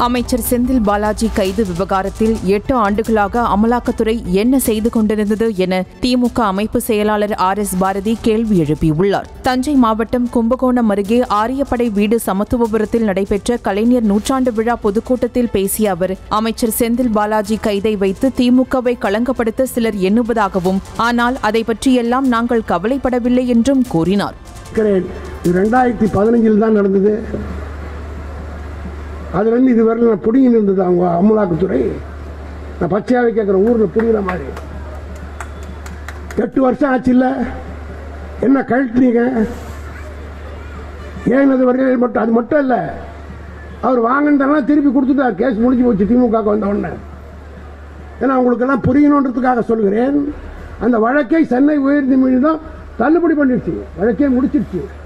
அமைச்சர் செந்தில் பாலாஜி கைது விவகாரத்தில் எட்டு ஆண்டுகளாக அமலாக்கத்துறை என்ன செய்து கொண்டிருந்தது என திமுக அமைப்பு செயலாளர் ஆர் எஸ் பாரதி கேள்வி எழுப்பியுள்ளார் தஞ்சை மாவட்டம் கும்பகோணம் அருகே ஆரியப்படை வீடு சமத்துவபுரத்தில் நடைபெற்ற கலைஞர் நூற்றாண்டு விழா பொதுக்கூட்டத்தில் பேசிய அவர் அமைச்சர் செந்தில் பாலாஜி கைதை வைத்து திமுகவை களங்கப்படுத்த சிலர் எண்ணுவதாகவும் ஆனால் அதை பற்றியெல்லாம் நாங்கள் கவலைப்படவில்லை என்றும் கூறினார் இருக்கிறேன் இது ரெண்டாயிரத்தி பதினஞ்சில் தான் நடந்தது அதுலேருந்து இதுவரை நான் பிடிங்கி இருந்தது அவங்க அமலாக்கத்துறை நான் பச்சையாவே கேட்குறேன் ஊரில் புரியுற மாதிரி எட்டு வருஷம் ஆச்சு இல்லை என்ன கழட்டினீங்க ஏன் அது வரையில் மட்டும் அது மட்டும் இல்லை அவர் வாங்கினதெல்லாம் திருப்பி கொடுத்துட்டார் கேஸ் முடிஞ்சு போச்சு திமுக வந்த உடனே ஏன்னா உங்களுக்கெல்லாம் புரியணுன்றதுக்காக சொல்கிறேன் அந்த வழக்கை சென்னை உயர்நீதிமன்றம் தள்ளுபடி பண்ணிடுச்சு வழக்கே முடிச்சிடுச்சு